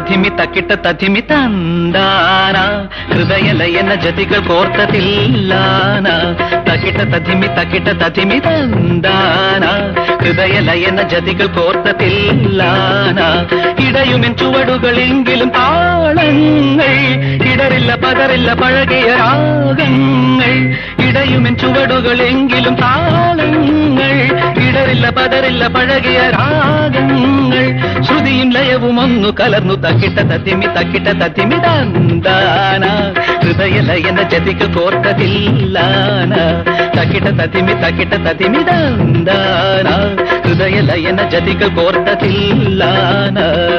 തധിമി തക്കിട്ട തധിമി തന്താന ഹൃദയലയന ജതികൾ കോർത്തതില്ലാന തക്കിട്ട തധിമി തക്കിട്ട തധിമി തന്താന ഹൃദയലയന ജതികൾ കോർത്തതില്ലാന ഇടയുമെൻ ചുവടുകളെങ്കിലും താളങ്ങൾ ഇടറില്ല പതറില്ല പഴകിയ രാഗങ്ങൾ ഇടയുമെൻ ചുവടുകളെങ്കിലും താളങ്ങൾ ഇടറില്ല പതറില്ല പഴകിയ രാഗങ്ങൾ ശ്രുതിയും ലയവും ഒന്നു കലർന്നു തക്കിട്ട തത്തിമി തക്കിട്ട തത്തിമി തന്താന ഹൃദയലയന ജതിക്ക് കോർത്തതില്ലാന തക്കിട്ട തത്തിമി തക്കിട്ട തത്തിമി തന്താന ഹൃദയലയന ജതിക്ക് കോർത്തതില്ലാന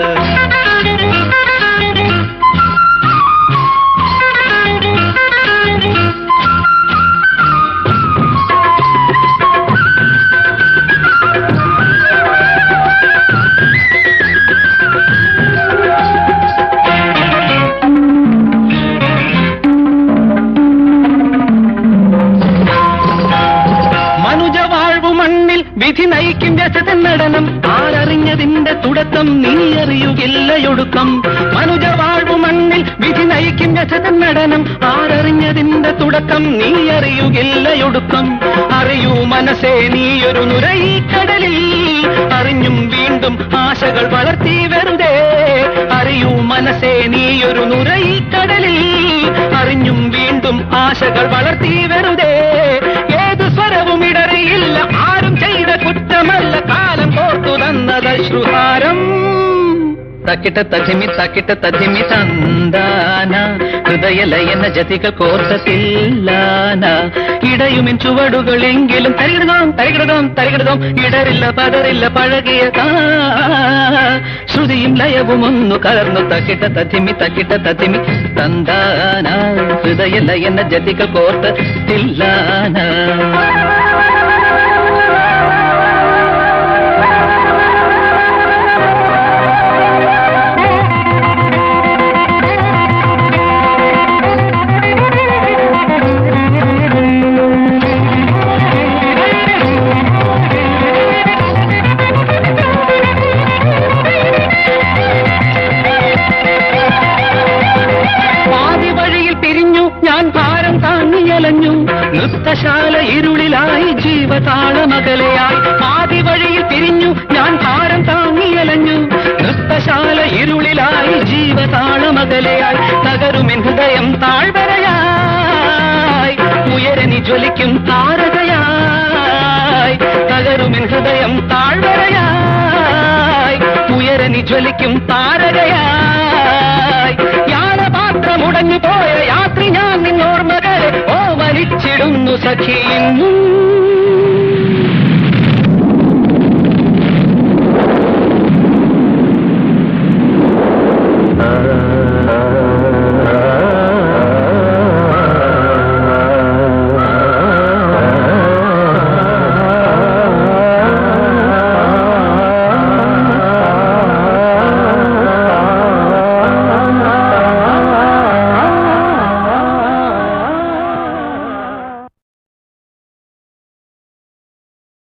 മനുജ വാഴ്വു മണ്ണിൽ വിധി നയിക്കും വ്യസതൻ നടനം ആരറിഞ്ഞതിന്റെ തുടക്കം നീ അറിയുകില്ലയൊടുക്കം മനുജ വാഴ്വു മണ്ണിൽ വിധി നയിക്കും വ്യസതൻ നടനം ആരറിഞ്ഞതിന്റെ തുടക്കം നീ അറിയുകില്ലയൊടുക്കം അറിയൂ മനസ്സേ നീയൊരു നുരയി കടലിൽ അറിഞ്ഞും വീണ്ടും ആശകൾ വളർത്തി വെറുതെ അറിയൂ മനസ്സേ നീയൊരു നുരയി കടലിൽ അറിഞ്ഞും വീണ്ടും ആശകൾ വളർത്തി വെറുതെ ഏതു സ്വരവും ഇടറിയില്ല ആരും ചെയ്ത കുറ്റമല്ല കാലം കോർത്തു തന്നത് ശ്രുഹാരം തക്കിട്ട തജിമി തക്കിട്ട തജിമി തന്താന ഹൃദയലയന ജതികൾ കോർത്തത്തില്ലാന ഇടയുമിൻ ചുവടുകളെങ്കിലും തരികിടതോം തരികിടതോം തരികിടതോം ഇടറില്ല പതറില്ല പഴകിയ താ ശ്രുതിയും ലയവും ഒന്നു കലർന്നു തക്കിട്ട തജിമി തക്കിട്ട തജിമി തന്താന ഹൃദയലയന ജതികൾ കോർത്തത്തില്ലാന പാതി വഴിയിൽ പിരിഞ്ഞു ഞാൻ ഭാരം താങ്ങിയലഞ്ഞു നൃത്തശാല ഇരുളിലായി ജീവതാളമകലയായി പാതി വഴിയിൽ പിരിഞ്ഞു ഞാൻ ഭാരം താങ്ങിയലഞ്ഞു നൃത്തശാല ഇരുളിലായി ജീവതാളമകലയായി തകരുമെൻ ഹൃദയം താഴ്വരയായി ഉയരനി ജ്വലിക്കും താരകയായി തകരുമെൻ ഹൃദയം താഴ്വരയായി ഉയരനി ജ്വലിക്കും താരകയായി യാനപാത്രമുടഞ്ഞു പോയ യാത്രി ഞാൻ നിന്നോർമ്മകളെ ഓ വലിച്ചിടുന്നു സഖിയും